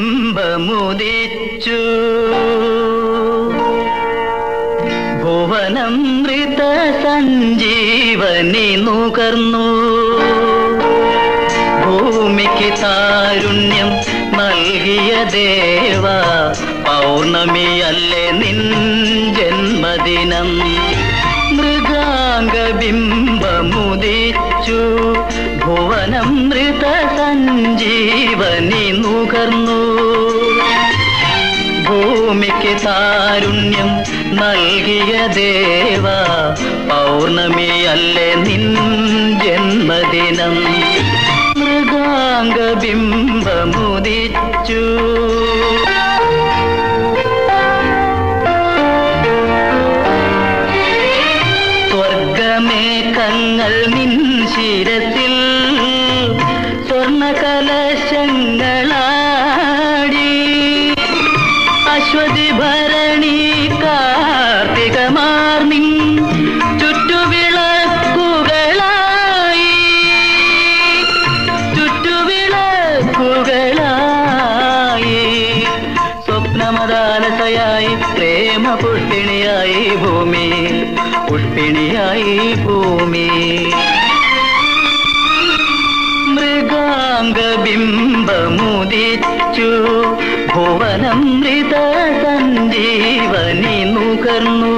മൃഗാംഗബിംബമുദിച്ചു ഭുവനം മൃത സഞ്ജീവനി നുകർന്നു ഭൂമിക്ക് താരുണ്യം നൽകിയ ദേവ പൗർണമിയല്ലേ നിൻ ജന്മദിനം മൃഗാംഗബിംബമുദിച്ചു ഭുവനം മൃത സഞ്ജീവനി നുകർന്നു ഭൂമിക്ക് താരുണ്യം നൽകിയ ദേവ പൗർണമിയല്ലേ നിൻ ജന്മദിനം മൃഗാംഗബിംബമുദിച്ചു സ്വർഗമേഘങ്ങൾ നിൻ ശിരത്തിൽ സ്വർണ കലശങ്ങളാടി അശ്വതി ഭരണി കാർത്തികമാർന്നിൻ ചുറ്റുവിളക്കുകളായി ചുറ്റുവിളക്കുകളായി സ്വപ്നമദാലസയായി പ്രേമ പുഷ്പിണിയായി ഭൂമി പുഷ്പിണിയായി ഭൂമി മൃഗാംഗബിംബമുദിച്ചു ഭുവനം മൃത സഞ്ജീവനി നുകർന്നു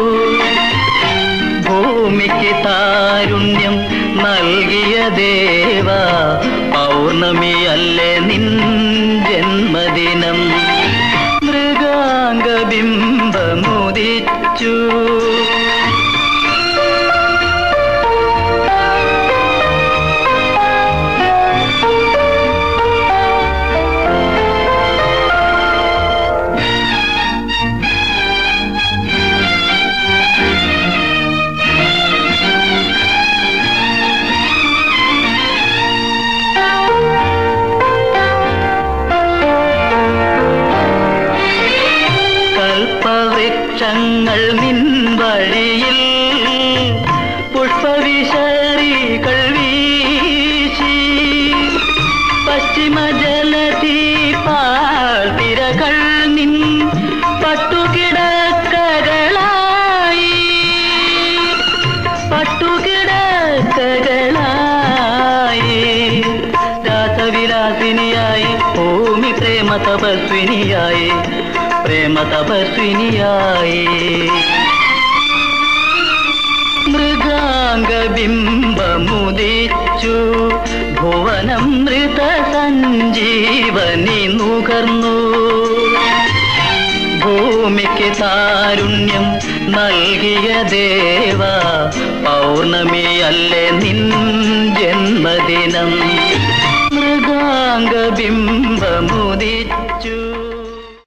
ഭൂമിക്ക് താരുണ്യം നൽകിയ ദേവ പൗർണമിയല്ലേ നിൻ ജന്മദിനം മൃഗാംഗബിംബമുദിച്ചു കൽപ്പവൃക്ഷങ്ങൾ നിൻ വഴിയിൽ പുഷ്പവിശറികൾ വീശി പശ്ചിമ ജലതീ പാൽത്തിരകൾ നിൻ പട്ടുകിടക്കകളായി പട്ടുകിടക്കകളായി രാസവിലാസിനിയായി ഭൂമി പ്രേമ തപസ്വിനിയായി പ്രേമ തപസ്വിനിയായി മൃഗാംഗബിംബമുദിച്ചു ഭുവനം മൃത സഞ്ജീവനി നുകർന്നു ഭൂമിക്ക് താരുണ്യം നൽകിയ ദേവ പൗർണമിയല്ലേ നിൻ ജന്മദിനം മൃഗാംഗബിംബമു